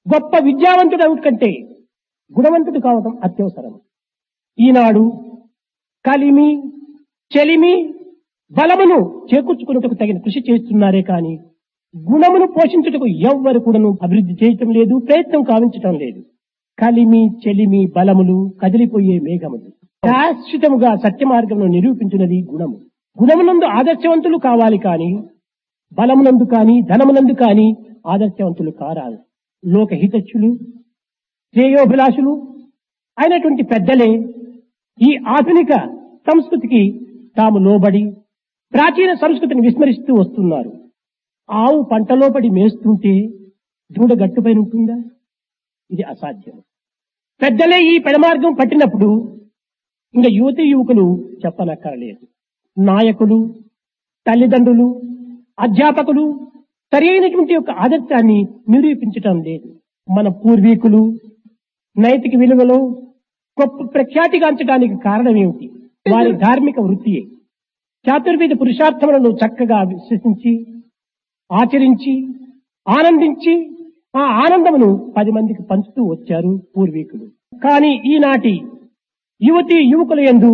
గొప్ప విద్యావంతుడు అవుట్ కంటే గుణవంతుడు కావటం అత్యవసరం ఈనాడు కలిమి చెలిమి బలమును చేకూర్చుకున్నట్టుకు తగిన కృషి చేస్తున్నారే కాని గుణమును పోషించుటకు ఎవ్వరు కూడాను అభివృద్ధి చేయటం లేదు ప్రయత్నం కావించటం లేదు కలిమి చెలిమి బలములు కదిలిపోయే మేఘములు శాశ్వతముగా సత్య మార్గమును నిరూపించినది గుణము గుణమునందు ఆదర్శవంతులు కావాలి కాని బలమునందు కాని ధనమునందు కాని ఆదర్శవంతులు కారాదు లోకహితచ్చులు శ్రేయోభిలాషులు అయినటువంటి పెద్దలే ఈ ఆధునిక సంస్కృతికి తాము లోబడి ప్రాచీన సంస్కృతిని విస్మరిస్తూ వస్తున్నారు ఆవు పంటలో పడి మేస్తుంటే దూడ గట్టుపైన ఉంటుందా ఇది అసాధ్యం పెద్దలే ఈ పెడమార్గం పట్టినప్పుడు ఇంకా యువతి యువకులు చెప్పనక్కరలేదు నాయకులు తల్లిదండ్రులు అధ్యాపకులు సరైనటువంటి యొక్క ఆదర్శాన్ని నిరూపించటం లేదు మన పూర్వీకులు నైతిక విలువలో గొప్ప ప్రఖ్యాతిగాంచడానికి కారణం ఏమిటి వారి ధార్మిక వృత్తియే చాతుర్వేద పురుషార్థములను చక్కగా విశ్వసించి ఆచరించి ఆనందించి ఆ ఆనందమును పది మందికి పంచుతూ వచ్చారు పూర్వీకులు కానీ ఈనాటి యువతి యువకుల యందు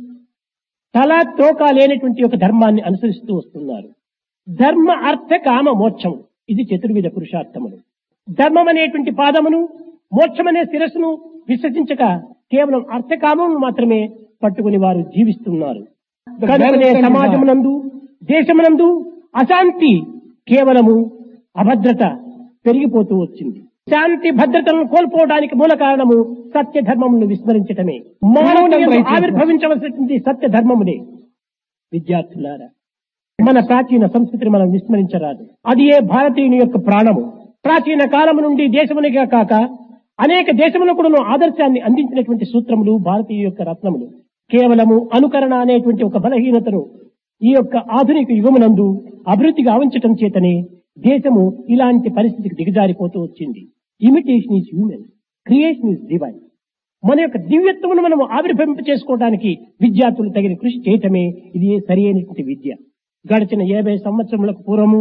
తల తోక లేనటువంటి ఒక ధర్మాన్ని అనుసరిస్తూ వస్తున్నారు ధర్మ అర్థ కామ మోక్షం ఇది చతుర్విధ పురుషార్థములు ధర్మం అనేటువంటి పాదమును మోక్షం అనే శిరస్సును విశ్వసించక కేవలం అర్థకామమును మాత్రమే పట్టుకుని వారు జీవిస్తున్నారు కనుకనే సమాజమునందు దేశమునందు అశాంతి కేవలము అభద్రత పెరిగిపోతూ వచ్చింది శాంతి భద్రతలను కోల్పోవడానికి మూల కారణము సత్య ధర్మమును విస్మరించటమే మానవుని యందు ఆవిర్భవించవలసినటువంటి సత్య ధర్మమునే విద్యార్థులారా మన ప్రాచీన సంస్కృతిని మనం విస్మరించరాదు అది ఏ భారతీయుని యొక్క ప్రాణము ప్రాచీన కాలము నుండి దేశమునిగా కాక అనేక దేశములు కూడా ఆదర్శాన్ని అందించినటువంటి సూత్రములు భారతీయ యొక్క రత్నములు కేవలము అనుకరణ అనేటువంటి ఒక బలహీనతను ఈ యొక్క ఆధునిక యుగమునందు అభివృద్ధి గావించటం చేతనే దేశము ఇలాంటి పరిస్థితికి దిగజారిపోతూ వచ్చింది imitation is human creation is divine మన యొక్క దివ్యత్వమును మనం ఆవిర్భవింప చేసుకోవడానికి విద్యార్థులు తగిన కృషి చేయటమే ఇది సరి అయినటువంటి విద్య గడిచిన యాభై సంవత్సరములకు పూర్వము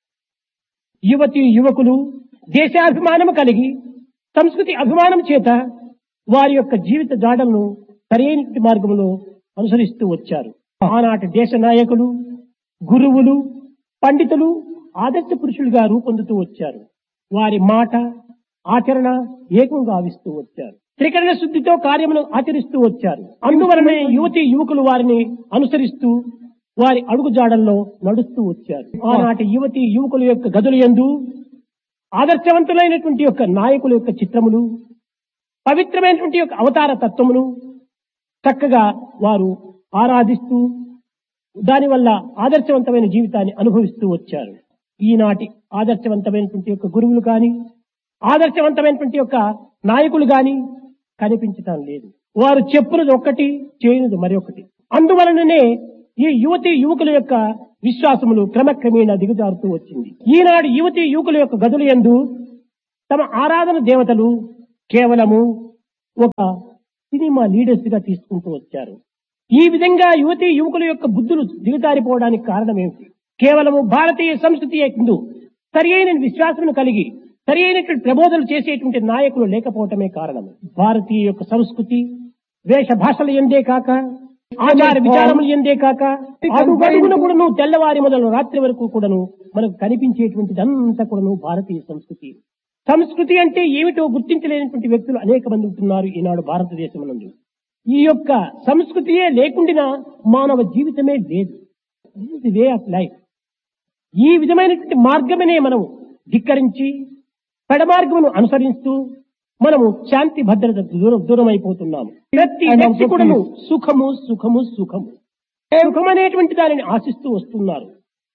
యువతి యువకులు దేశాభిమానము కలిగి సంస్కృతి అభిమానం చేత వారి యొక్క జీవిత జాడలను సరైనటువంటి మార్గంలో అనుసరిస్తూ వచ్చారు ఆనాటి దేశ నాయకులు గురువులు పండితులు ఆదర్శ పురుషులుగా రూపొందుతూ వచ్చారు వారి మాట ఆచరణ ఏకం గావిస్తూ వచ్చారు త్రికరణ శుద్ధితో కార్యమును ఆచరిస్తూ వచ్చారు అందువలనే యువతి యువకులు వారిని అనుసరిస్తూ వారి అడుగుజాడల్లో నడుస్తూ వచ్చారు ఆనాటి యువతి యువకుల యొక్క గదుల యందు ఆదర్శవంతులైనటువంటి యొక్క నాయకుల యొక్క చిత్రములు పవిత్రమైనటువంటి యొక్క అవతార తత్వమును చక్కగా వారు ఆరాధిస్తూ దానివల్ల ఆదర్శవంతమైన జీవితాన్ని అనుభవిస్తూ వచ్చారు ఈనాటి ఆదర్శవంతమైనటువంటి యొక్క గురువులు కాని ఆదర్శవంతమైనటువంటి యొక్క నాయకులు గాని కనిపించటం లేదు వారు చెప్పునది ఒక్కటి చేయనిది మరొకటి అందువలననే ఈ యువతి యువకుల యొక్క విశ్వాసములు క్రమక్రమేణా దిగజారుతూ వచ్చింది ఈనాడు యువతి యువకుల యొక్క గదుల యందు తమ ఆరాధన దేవతలు కేవలము ఒక సినిమా లీడర్స్ గా తీసుకుంటూ వచ్చారు ఈ విధంగా యువతి యువకుల యొక్క బుద్ధులు దిగజారిపోవడానికి కారణం ఏమిటి కేవలము భారతీయ సంస్కృతి ఎందు సరి అయిన విశ్వాసమును కలిగి సరి అయినటువంటి ప్రబోధనలు చేసేటువంటి నాయకులు లేకపోవటమే కారణం భారతీయ యొక్క సంస్కృతి వేష భాషలు ఎందే కాక ఆచార విచారములు ఎందే కాక అడుగడుగున కూడాను తెల్లవారి మొదలు రాత్రి వరకు కూడాను మనకు కనిపించేటువంటిది అంతా కూడాను భారతీయ సంస్కృతి సంస్కృతి అంటే ఏమిటో గుర్తించలేనటువంటి వ్యక్తులు అనేక మంది ఉంటున్నారు ఈనాడు భారతదేశం నందు ఈ యొక్క సంస్కృతియే లేకుండా మానవ జీవితమే లేదు ది వే ఆఫ్ లైఫ్ ఈ విధమైనటువంటి మార్గమనే మనం ధిక్కరించి పెడమార్గమును అనుసరిస్తూ మనము శాంతి భద్రత దూరం దూరం అయిపోతున్నాము ప్రతి And వ్యక్తి also కూడాను సుఖము సుఖము సుఖము సుఖం అనేటువంటి దానిని ఆశిస్తూ వస్తున్నారు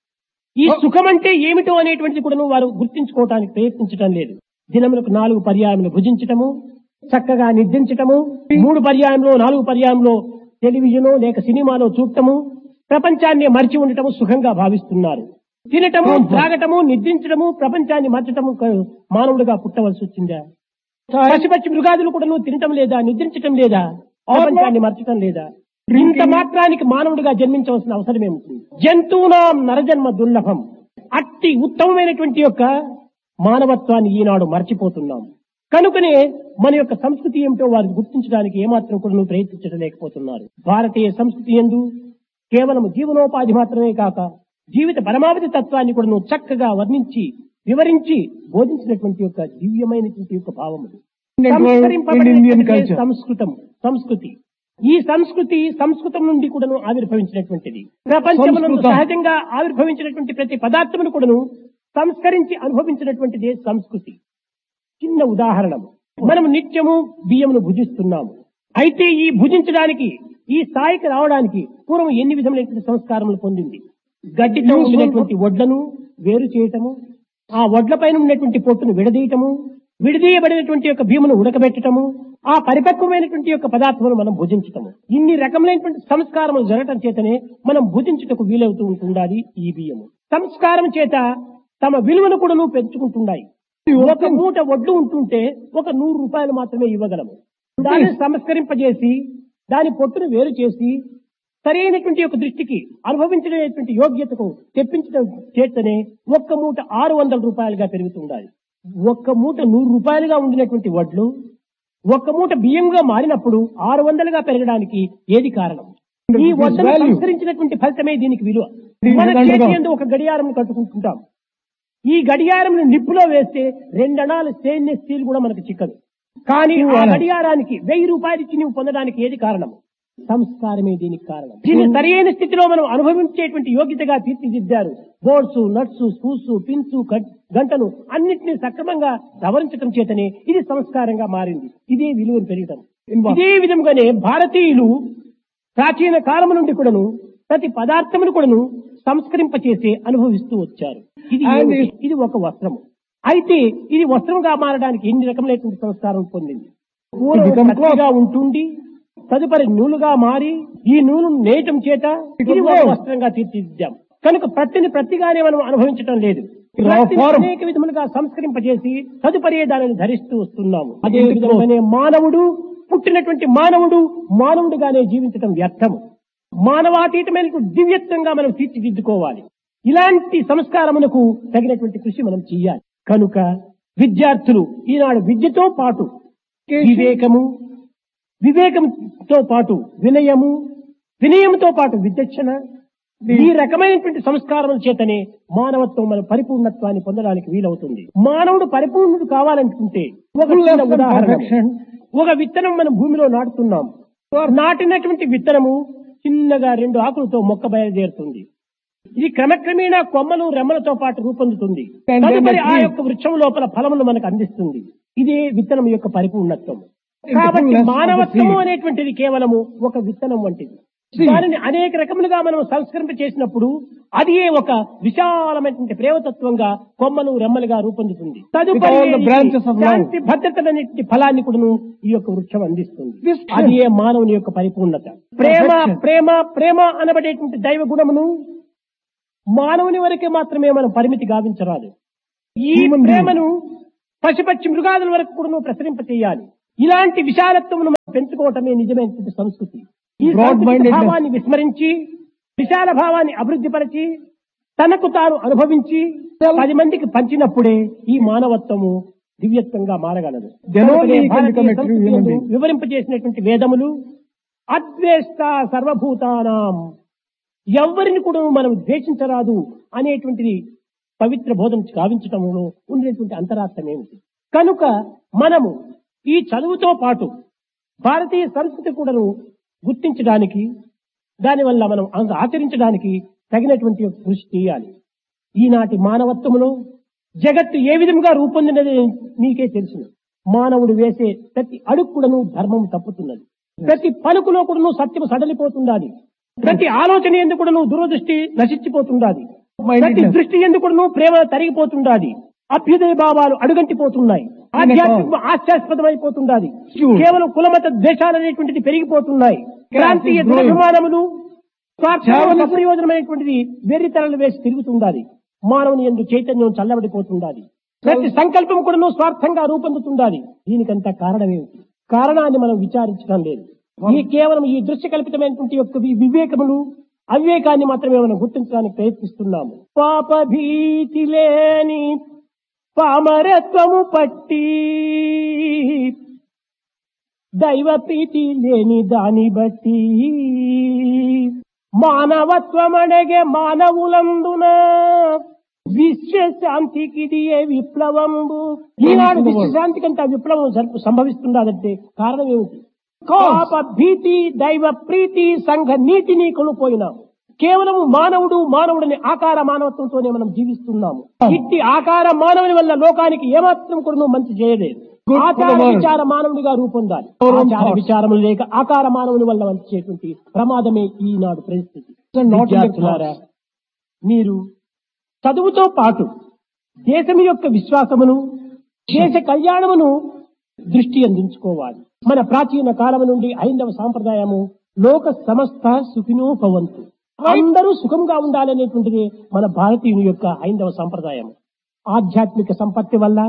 ఈ సుఖం అంటే ఏమిటో అనేటువంటిది కూడా వారు గుర్తించుకోవటానికి ప్రయత్నించడం లేదు దినములకు నాలుగు పర్యాయములు భుజించటము చక్కగా నిద్రించటము మూడు పర్యాయంలో నాలుగు పర్యాయంలో టెలివిజన్ లేక సినిమాలో చూడటము ప్రపంచాన్ని మరిచి ఉండటము సుఖంగా భావిస్తున్నారు తినటము త్రాగటము నిద్రించటము ప్రపంచాన్ని మర్చటము క- మానవుడిగా పుట్టవలసి వచ్చిందా పశుపక్షి మృగాదులు కూడా తినటం లేదా నిద్రించటం లేదా ప్రపంచాన్ని మర్చటం లేదా ఇంత మాత్రానికి మానవుడిగా జన్మించవలసిన అవసరం ఏముంటుంది జంతువునాం నరజన్మ దుర్లభం అట్టి ఉత్తమమైనటువంటి యొక్క మానవత్వాన్ని ఈనాడు మర్చిపోతున్నాం కనుకనే మన యొక్క సంస్కృతి ఏమిటో వారికి గుర్తించడానికి ఏమాత్రం కూడా నువ్వు ప్రయత్నించడం లేకపోతున్నారు భారతీయ సంస్కృతి ఎందు కేవలం జీవనోపాధి మాత్రమే కాక జీవిత పరమావధి తత్వాన్ని కూడా నువ్వు చక్కగా వర్ణించి వివరించి బోధించినటువంటి యొక్క దివ్యమైనటువంటి యొక్క భావములు In Indian సంస్కరింపబడినటువంటి culture. సంస్కృతం సంస్కృతి ఈ సంస్కృతి సంస్కృతం నుండి కూడాను ఆవిర్భవించినటువంటిది ప్రపంచంలో సంస్కృతం. సహజంగా ఆవిర్భవించినటువంటి ప్రతి పదార్థమును కూడాను సంస్కరించి అనుభవించినటువంటిదే సంస్కృతి చిన్న ఉదాహరణ మనం నిత్యము బియ్యమును భుజిస్తున్నాము అయితే ఈ భుజించడానికి ఈ స్థాయికి రావడానికి పూర్వం ఎన్ని విధములైనటువంటి సంస్కారములు పొందింది గడ్డితో Useful. ఉన్నటువంటి వడ్లను వేరు చేయటము ఆ వడ్ల పైన ఉన్నటువంటి పొట్టును విడదీయటము విడదీయబడినటువంటి యొక్క భీమును ఉడకబెట్టటము ఆ పరిపక్వమైనటువంటి యొక్క పదార్థమును మనం భుజించటము ఇన్ని రకములైనటువంటి సంస్కారములు జరగటం చేతనే మనం భుజించుటకు వీలవుతూ ఉంటుండాలి ఈ బియ్యము సంస్కారం చేత తమ విలువను కూడా పెంచుకుంటున్నాయి ఒక మూట వడ్లు ఉంటుంటే ఒక నూరు రూపాయలు మాత్రమే ఇవ్వగలము దాన్ని సంస్కరింపజేసి దాని పొట్టును వేరు చేసి సరైనటువంటి యొక్క దృష్టికి అనుభవించలేనటువంటి యోగ్యతకు తెప్పించడం చేతనే ఒక్క మూట ఆరు వందల రూపాయలుగా పెరుగుతుండాలి ఒక్క మూట నూరు రూపాయలుగా ఉండినటువంటి వడ్లు ఒక్క మూట బియ్యంగా మారినప్పుడు ఆరు వందలుగా పెరగడానికి ఏది కారణం ఈ This వడ్లను value. సంస్కరించినటువంటి ఫలితమే దీనికి విలువ This మన is చేతి underground. యందు ఒక గడియారం కట్టుకుంటుంటాం ఈ గడియారం నిప్పులో వేస్తే రెండణాల స్టెయిన్లెస్ స్టీల్ కూడా మనకు చిక్కదు కానీ Two ఆ hours. గడియారానికి వెయ్యి రూపాయలు ఇచ్చి నువ్వు పొందడానికి ఏది కారణం సంస్కారమే దీనికి కారణం దీన్ని సరైన స్థితిలో మనం అనుభవించేటువంటి యోగ్యతగా తీర్చిదిద్దారు బోర్డ్స్ నట్స్ స్పూస్ పిన్స్ గంటలు అన్నిటినీ సక్రమంగా సవరించడం చేతనే ఇది సంస్కారంగా మారింది ఇదే విలువను పెరగటం ఇదే విధంగానే భారతీయులు ప్రాచీన కాలం నుండి కూడాను ప్రతి పదార్థమును కూడాను సంస్కరింపచేసి అనుభవిస్తూ వచ్చారు ఇది And ఏమిటి? it- ఇది ఒక వస్త్రము అయితే ఇది వస్త్రంగా మారడానికి ఎన్ని రకములైనటువంటి సంస్కారం పొందింది పూర్వం become కత్తిగా ఉంటుండి తదుపరి నూలుగా మారి ఈ నూలు నేయటం చేత ఇది ఒక వస్త్రంగా తీర్చిదిద్దాం కనుక ప్రతిని ప్రతిగానే మనం అనుభవించటం లేదు Raw ప్రతిని form. అనేక విధములుగా సంస్కరింపజేసి తదుపరి దానిని ధరిస్తూ వస్తున్నాము అదే It is విధంగానే మానవుడు పుట్టినటువంటి మానవుడు మానవుడిగానే జీవించటం వ్యర్థము మానవాతీతమైనటువంటి దివ్యత్వంగా మనం తీర్చిదిద్దుకోవాలి ఇలాంటి సంస్కారమునకు తగినటువంటి కృషి మనం చెయ్యాలి కనుక విద్యార్థులు ఈనాడు విద్యతో పాటు వివేకము వివేకంతో పాటు వినయము వినయంతో పాటు విచక్షణ ఈ రకమైనటువంటి సంస్కారముల చేతనే మానవత్వం మన పరిపూర్ణత్వాన్ని పొందడానికి వీలవుతుంది మానవుడు పరిపూర్ణుడు కావాలనుకుంటే ఒక చిన్న Fullness and ఉదాహరణ perfection. ఒక విత్తనం మనం భూమిలో నాటుతున్నాం నాటినటువంటి విత్తనము చిన్నగా రెండు ఆకులతో మొక్క బయలుదేరుతుంది ఇది క్రమక్రమేణా కొమ్మలు రెమ్మలతో పాటు రూపొందుతుంది And then తదుపరి the ఆ tree. యొక్క వృక్షం లోపల ఫలములు మనకు అందిస్తుంది ఇదే విత్తనం యొక్క పరిపూర్ణత్వం In the కాబట్టి fullness of the మానవత్వము seed. అనేటువంటిది కేవలము ఒక విత్తనం వంటిది Seed. దానిని అనేక రకములుగా మనం సంస్కరింప చేసినప్పుడు అది ఒక విశాలమైనటువంటి ప్రేమతత్వంగా కొమ్మలు రెమ్మలుగా రూపొందుతుంది తదుపరి all the ఏది? branches of love. శాంతి భద్రతలన్నింటి ఫలాన్ని కూడాను ఈ యొక్క వృక్షం అందిస్తుంది This అది ఏ మానవుని యొక్క పరిపూర్ణత ప్రేమ Perfection. ప్రేమ ప్రేమ అనబడేటువంటి దైవ గుణమును మానవుని వరకే మాత్రమే మనం పరిమితి గావించరాదు ఈ Human being. ప్రేమను పశుపక్షి మృగాదుల వరకు కూడా ప్రసరింప చేయాలి ఇలాంటి విశాలత్వమును మనం పెంచుకోవటమే నిజమైనటువంటి సంస్కృతి ఈ Broad సంస్కృతి mindedness. భావాన్ని విస్మరించి విశాల భావాన్ని అభివృద్ధిపరచి తనకు తాను అనుభవించి పది మందికి పంచినప్పుడే ఈ మానవత్వము దివ్యత్వంగా మారగలదు Then only కనుకనే he can Bharatiya become a true human సంస్కృతియందు being. వివరింపజేసినటువంటి వేదములు అద్వేష్ట సర్వభూతానాం ఎవరిని కూడా మనం ద్వేషించరాదు అనేటువంటిది పవిత్ర బోధన గావించటంలో ఉండేటువంటి అంతరార్థం ఏమిటి కనుక మనము ఈ చదువుతో పాటు భారతీయ సంస్కృతి కూడాను గుర్తించడానికి దానివల్ల మనం అంగ ఆచరించడానికి తగినటువంటి ఒక కృషి చేయాలి ఈనాటి మానవత్వములో జగత్తు ఏ విధంగా రూపొందినది నీకే తెలుసు మానవుడు వేసే ప్రతి అడుగు కూడాను ధర్మం తప్పుతున్నది ప్రతి పలుకులో కూడాను సత్యము సడలిపోతుండాలి ప్రతి ఆలోచన ఎందుకు కూడాను దురదృష్టి నశించిపోతుండాలి ప్రతి దృష్టి ఎందుకు కూడాను ప్రేమ తరిగిపోతుండాలి అభ్యుదయ భావాలు అడుగంటిపోతున్నాయి ఆధ్యాత్మిక హాస్యాస్పదమైపోతుండాలి Sure. కేవలం కులమత ద్వేషాలు అనేటువంటిది పెరిగిపోతున్నాయి ప్రాంతీయ growing. దురభిమానములు స్వార్థ Chavism. ప్రయోజనమైనటువంటిది వెర్రితరలు వేసి తిరుగుతుండాలి మానవుని ఎందు చైతన్యం చల్లబడిపోతుండాలి ప్రతి సంకల్పం కూడా స్వార్థంగా రూపొందుతుండాలి దీనికంతా కారణమేమిటి కారణాన్ని మనం విచారించడం లేదు ఈ కేవలం ఈ దృశ్య కల్పితమైనటువంటి యొక్క ఈ వివేకములు అవివేకాన్ని మాత్రమే మనం గుర్తించడానికి ప్రయత్నిస్తున్నాము పాప భీతి లేని పామరత్వము పట్టి దైవ ప్రీతి లేని దాని బట్టి మానవత్వమడగే మానవులందున విశ్వశాంతికి ఏ విప్లవంబు ఈనాడు విశ్వశాంతి కంటే ఆ విప్లవం జరుపు సంభవిస్తున్నదంటే కారణం ఏమిటి పాప భీతి దైవ ప్రీతి సంఘ నీతిని కొనుపోయినాం కేవలం మానవుడు మానవుడిని ఆకార మానవత్వంతోనే మనం జీవిస్తున్నాము ఇట్టి ఆకార మానవుని వల్ల లోకానికి ఏమాత్రం కూడా మంచి చేయలేదు Good for the ఆచార world. విచార మానవుడిగా రూపొందాలి Our own ఆచార thoughts. విచారములు లేక ఆకార మానవుని వల్ల వచ్చేటువంటి ప్రమాదమే ఈనాడు పరిస్థితి So not in the విద్యార్థులారా, thoughts. మీరు చదువుతో పాటు దేశం యొక్క విశ్వాసమును దేశ కళ్యాణమును దృష్టి అందించుకోవాలి మన ప్రాచీన కాలం నుండి ఐందవ సాంప్రదాయము లోక సమస్త సుఖినో భవంతు అందరూ సుఖంగా ఉండాలనేటువంటిది మన భారతీయుని యొక్క ఐందవ సంప్రదాయం ఆధ్యాత్మిక సంపత్తి వల్ల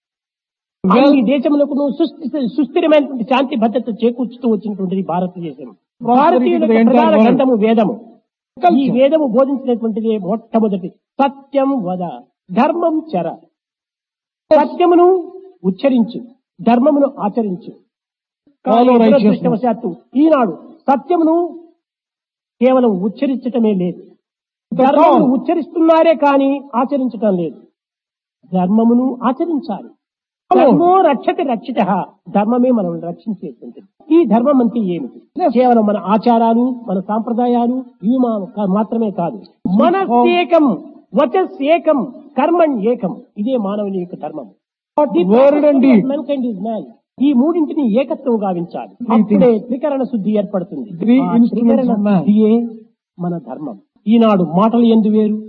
అన్ని దేశములకు సుస్థి- సుస్థిరమైనటువంటి శాంతి భద్రత చేకూర్చుతూ వచ్చినటువంటిది భారతదేశం భారతీయుల యొక్క ప్రధాన గ్రంథము వేదము ఈ వేదము బోధించినటువంటిది మొట్టమొదటి సత్యం వద ధర్మం చర సత్యమును ఉచ్చరించు ధర్మమును ఆచరించు కానీ Follow righteousness. దురదృష్టవశాత్తు ఈనాడు సత్యమును కేవలం ఉచ్చరించటమే లేదు ధర్మమును ఉచ్చరిస్తున్నారే కానీ ఆచరించటం లేదు ధర్మమును ఆచరించాలి ధర్మో రక్షతి రక్షిత ధర్మమే మనం రక్షించేటువంటిది ఈ ధర్మం అంటే ఏమిటి కేవలం మన ఆచారాలు మన సాంప్రదాయాలు ఇవి మా- మాత్రమే కాదు మనస్సేకం వచస్సేకం కర్మణ్ ఏకం ఇదే మానవుని యొక్క ధర్మం Word and deed. Mankind is man. ఈ మూడింటిని ఏకత్వం గావించాలి Three అప్పుడే త్రికరణ శుద్ధి ఏర్పడుతుంది Three ఆ instruments త్రికరణ of man. శుద్ధియే మన ధర్మం ఈనాడు మాటలు ఎందు వేరు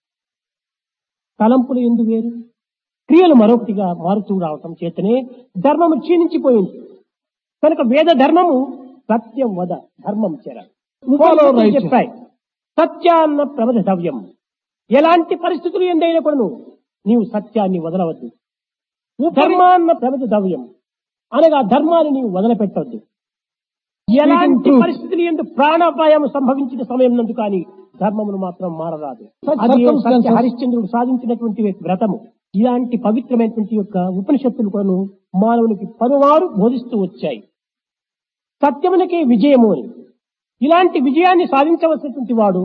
తలంపులు ఎందు వేరు క్రియలు మరొకటిగా మారుతూ రావటం చేతనే ధర్మము క్షీణించిపోయింది కనుక వేద ధర్మము సత్యం వద ధర్మం చెర Follow righteous. చెప్పాయి సత్యాన్న ప్రబధవ్యం ఎలాంటి పరిస్థితులు ఎందైనా కూడా నీవు సత్యాన్ని వదలవద్దు ధర్మాన్న ప్రబధవ్యం అనగా ధర్మాన్ని నీవు వదిలిపెట్టవద్దు ఎలాంటి truth. పరిస్థితులు ఎందు ప్రాణాపాయం సంభవించిన సమయం నందు కానీ ధర్మమును మాత్రం మారరాదు Such అది ఏ circumstances- సత్య హరిశ్చంద్రుడు సాధించినటువంటి వ్రతము ఇలాంటి పవిత్రమైనటువంటి యొక్క ఉపనిషత్తులు కూడా మానవునికి పలువారు బోధిస్తూ వచ్చాయి సత్యమునకే విజయము అని ఇలాంటి విజయాన్ని సాధించవలసినటువంటి వాడు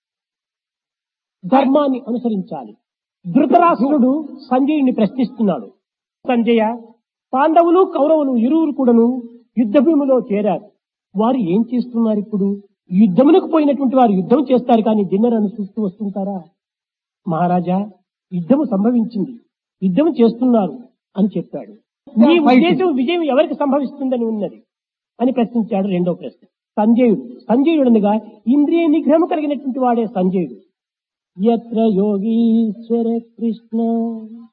ధర్మాన్ని అనుసరించాలి ధృతరాష్ట్రుడు సంజయుని ప్రశ్నిస్తున్నాడు సంజయ పాండవులు కౌరవులు ఇరువురు కూడాను యుద్ధ భూమిలో చేరారు వారు ఏం చేస్తున్నారు ఇప్పుడు యుద్ధమునకు పోయినటువంటి వారు యుద్ధం చేస్తారు కానీ దిన్నరను చూస్తూ వస్తుంటారా మహారాజా యుద్ధము సంభవించింది యుద్ధం చేస్తున్నారు అని చెప్పాడు నీ Yeah, fighting. ఉద్దేశం విజయం ఎవరికి సంభవిస్తుందని ఉన్నది అని ప్రశ్నించాడు రెండో ప్రశ్న సంజయుడు సంజయుడనగా ఇంద్రియ నిగ్రహం కలిగినటువంటి వాడే సంజయుడు ఎత్ర యోగీశ్వర కృష్ణ